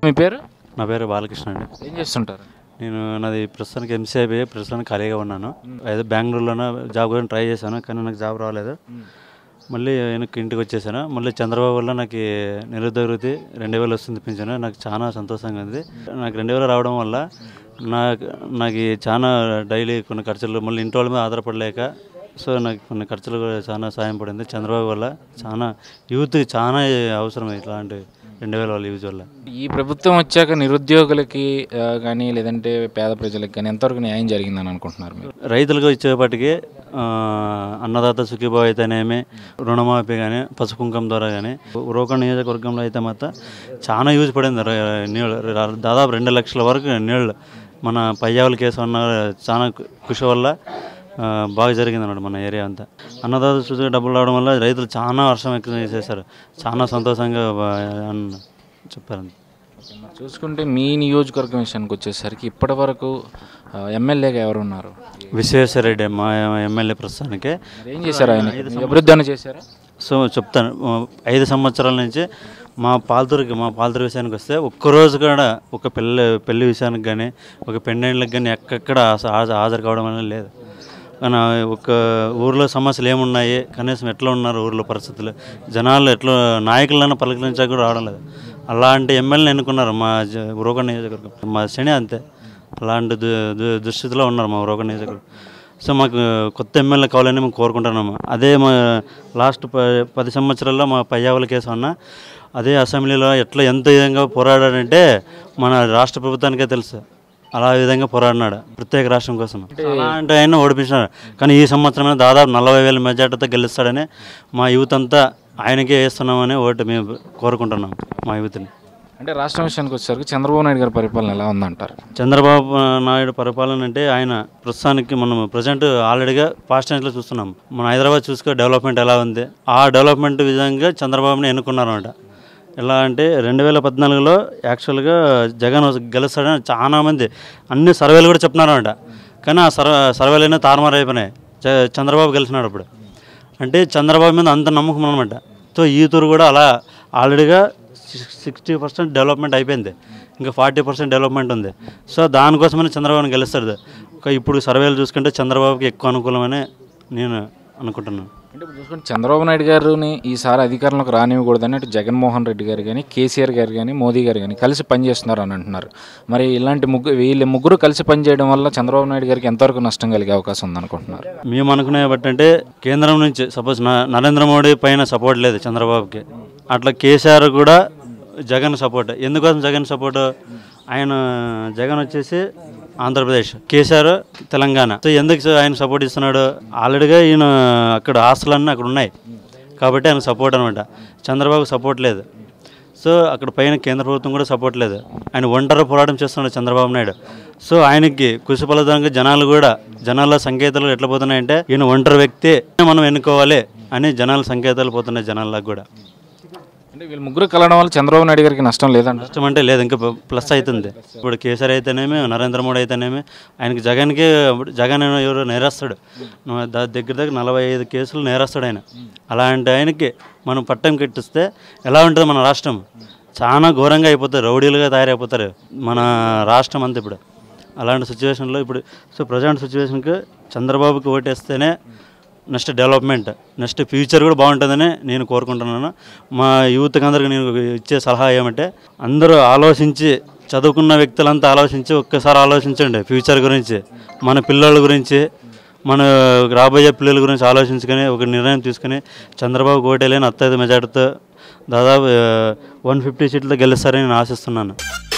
మీ పేరు నా పేరు బాలకృష్ణ అండి ఏం చేస్తుంటారు నేను నాది ప్రస్తుతానికి ఎంసీఐ అయిపోయి ప్రస్తుతానికి ఖాళీగా ఉన్నాను అయితే బెంగళూరులోనే జాబ్ కోసం ట్రై చేశాను కానీ నాకు జాబ్ రాలేదు మళ్ళీ వెనక్కి ఇంటికి వచ్చేసాను మళ్ళీ చంద్రబాబు వల్ల నాకు నిరుద్యోగ వృత్తి రెండు వేలు వస్తుంది పింఛను నాకు చాలా సంతోషంగా ఉంది నాకు రెండు వేలు రావడం వల్ల నాకు నాకు చాలా డైలీ కొన్ని ఖర్చులు మళ్ళీ ఇంటి వాళ్ళ మీద ఆధారపడలేక సో నాకు కొన్ని ఖర్చులు కూడా చాలా సాయం పడింది చంద్రబాబు వల్ల చాలా యూత్కి చాలా అవసరం ఇట్లాంటి రెండు వేల వాళ్ళ యూజ్ వల్ల ఈ ప్రభుత్వం వచ్చాక నిరుద్యోగులకి ఆ, కానీ లేదంటే పేద ప్రజలకు కానీ ఎంతవరకు న్యాయం జరిగిందని అనుకుంటున్నారు మీరు రైతులకు ఇచ్చేపటికి ఆ, అన్నదాత సుఖీభావ అయితేనేమి రుణమాఫీ కానీ పసుపు కుంకం ద్వారా కానీ ఉరవకొండ నియోజకవర్గంలో అయితే మాత్రం చాలా యూజ్ పడింది ర- నీళ్ళు ర- దాదాపు రెండు లక్షల వరకు నీళ్ళు మన పయ్యావుల కేసు ఉన్న చాలా కు- కృషి వల్ల ఆ, బాగా జరిగింది అన్నమాట మన ఏరియా అంతా అన్నదాత సుఖీ డబ్బులు రావడం వల్ల రైతులు చాలా వర్షం ఎక్కువ చేశారు చాలా సంతోషంగా బా- అన్న చెప్పారు ఓకే, మరి చూసుకుంటే మీ నియోజకవర్గం విషయానికి వచ్చేసరికి ఇప్పటి వరకు ఎమ్మెల్యేగా ఎవరు ఉన్నారు విశ్వేశ్వరరెడ్డి మా ఎమ్మెల్యే ప్రస్తుతానికి మరి ఏం చేశారు ఆయన అభివృద్ధి అని చేశారా సో చెప్తాను ఆ, ఐదు సంవత్సరాల నుంచి మా పాల్తూరుకి మా పాల్తూరు విషయానికి వస్తే ఒక్కరోజు కూడా ఒక పెళ్ళి పెళ్లి విషయానికి కానీ ఒక పెండెంట్లకు కానీ ఎక్కడెక్కడ హాజ- హాజ- హాజరు కావడం అనేది లేదు కానీ ఒక ఊర్లో సమస్యలు ఏమున్నాయి కనీసం ఎట్లా ఉన్నారు ఊర్లో పరిస్థితులు జనాలు ఎట్లా నాయకులను పలకరించాక కూడా రావడం లేదు అలాంటి ఎమ్మెల్యేని ఎన్నుకున్నారు మా జ- ఉరవకొండ నియోజకవర్గం మా శని అంతే అలాంటి దు దు- దుస్థితిలో ఉన్నారు మా ఉరవకొండ నియోజకవర్గం సో మాకు కొత్త ఎమ్మెల్యే కావాలని మేము కోరుకుంటున్నాము అదే మా లాస్ట్ ప పది సంవత్సరాల్లో మా పయ్యావుల కేసు అన్న అదే అసెంబ్లీలో ఎట్లా ఎంత విధంగా పోరాడాడంటే మన రాష్ట్ర ప్రభుత్వానికే తెలుసు అలా విధంగా పోరాడినాడు ప్రత్యేక రాష్ట్రం కోసం అలాంటి ఆయన ఓడిపించినాడు కానీ ఈ సంవత్సరమే దాదాపు నలభై వేల మెజార్టీతో గెలుస్తాడని మా యూత్ అంతా ఆయనకే వేస్తున్నామని ఓటు మేము కోరుకుంటున్నాం మా యూత్ని అంటే రాష్ట్రం విషయానికి వచ్చేసరికి చంద్రబాబు నాయుడు గారి పరిపాలన ఎలా ఉందంటారు చంద్రబాబు నాయుడు పరిపాలన అంటే ఆయన ప్రస్తుతానికి మనం ప్రజెంట్ ఆల్రెడీగా పాస్ట్ టైమ్స్లో చూస్తున్నాం మన హైదరాబాద్ చూసుకో డెవలప్మెంట్ ఎలా ఉంది ఆ డెవలప్మెంట్ విధంగా చంద్రబాబుని ఎన్నుకున్నారన్నమాట ఎలా అంటే రెండు వేల పద్నాలుగులో యాక్చువల్గా జగన్ గెలుస్తాడని చాలా మంది అన్ని సర్వేలు కూడా చెప్తున్నారన్నమాట కానీ ఆ సర్వే సర్వేలైనా తారుమారు అయిపోయినాయి చ- చంద్రబాబు గెలిచినాడు అప్పుడు అంటే చంద్రబాబు మీద అంత నమ్మకం అనమాట సో ఈ తూరు కూడా అలా ఆల్రెడీగా సిక్స్టీ పర్సెంట్ డెవలప్మెంట్ అయిపోయింది ఇంకా ఫార్టీ పర్సెంట్ డెవలప్మెంట్ ఉంది సో దానికోసమని చంద్రబాబుని గెలుస్తాడు ఒక ఇప్పుడు సర్వేలు చూసుకుంటే చంద్రబాబుకి ఎక్కువ అనుకూలమని నేను అనుకుంటున్నాను అంటే ఇప్పుడు చూసుకుంటే చంద్రబాబు నాయుడు గారిని ఈసారి అధికారంలోకి రానివ్వకూడదని అటు జగన్మోహన్ రెడ్డి గారు కానీ కేసీఆర్ గారు కానీ మోదీ గారు కానీ కలిసి పనిచేస్తున్నారు అని అంటున్నారు మరి ఇలాంటి ముగ్గురు వీళ్ళ ముగ్గురు కలిసి పనిచేయడం వల్ల చంద్రబాబు నాయుడు గారికి ఎంతవరకు నష్టం కలిగే అవకాశం ఉందనుకుంటున్నారు మేము అనుకునే బట్టి అంటే కేంద్రం నుంచి సపోజ్ నరేంద్ర మోడీ పైన సపోర్ట్ లేదు చంద్రబాబుకి అట్లా కేసీఆర్ కూడా జగన్ సపోర్ట్ ఎందుకోసం జగన్ సపోర్ట్ ఆయన జగన్ వచ్చేసి ఆంధ్రప్రదేశ్ కేసీఆర్ తెలంగాణ సో ఎందుకు ఆయన సపోర్ట్ ఇస్తున్నాడు ఆల్రెడీగా ఈయన అక్కడ ఆస్తులన్నీ అక్కడ ఉన్నాయి కాబట్టి ఆయన సపోర్ట్ అనమాట చంద్రబాబు సపోర్ట్ లేదు సో అక్కడ పైన కేంద్ర ప్రభుత్వం కూడా సపోర్ట్ లేదు ఆయన ఒంటరి పోరాటం చేస్తున్నాడు చంద్రబాబు నాయుడు సో ఆయనకి కృషి ఫలితంగా జనాలు కూడా జనాల సంకేతాలు ఎట్లా పోతున్నాయంటే ఈయన ఒంటరి వ్యక్తి మనం ఎన్నుకోవాలి అని జనాల సంకేతాలు పోతున్నాయి జనాలకు కూడా అంటే వీళ్ళు ముగ్గురు కలవడం వల్ల చంద్రబాబు నాయుడు గారికి నష్టం లేదంట నష్టం అంటే లేదు ఇంకా ప్లస్ అవుతుంది ఇప్పుడు కేసీఆర్ అయితేనేమి నరేంద్ర మోడీ అయితేనేమి ఆయనకి జగన్కి జగన్ ఎవరు నేరస్తాడు దా- దగ్గర దగ్గర నలభై ఐదు కేసులు నేరస్తాడు ఆయన అలాంటి ఆయనకి మనం పట్టం కట్టిస్తే ఎలా ఉంటుంది మన రాష్ట్రం చాలా ఘోరంగా అయిపోతారు రౌడీలుగా తయారైపోతారు మన రాష్ట్రం అంతా ఇప్పుడు అలాంటి సిచ్యువేషన్లో ఇప్పుడు సో ప్రజెంట్ సిచ్యువేషన్కి చంద్రబాబుకి ఓటేస్తేనే నెక్స్ట్ డెవలప్మెంట్ నెక్స్ట్ ఫ్యూచర్ కూడా బాగుంటుందని నేను కోరుకుంటున్నాను మా యూత్కి అందరికి నేను ఇచ్చే సలహా ఏమంటే అందరూ ఆలోచించి చదువుకున్న వ్యక్తులంతా ఆలోచించి ఒక్కసారి ఆలోచించండి ఫ్యూచర్ గురించి మన పిల్లల గురించి మన రాబోయే పిల్లల గురించి ఆలోచించుకొని ఒక నిర్ణయం తీసుకొని చంద్రబాబు ఓటేలేని అత్యధిక మెజార్టీతో దాదాపు వన్ ఫిఫ్టీ సీట్లతో గెలుస్తారని నేను ఆశిస్తున్నాను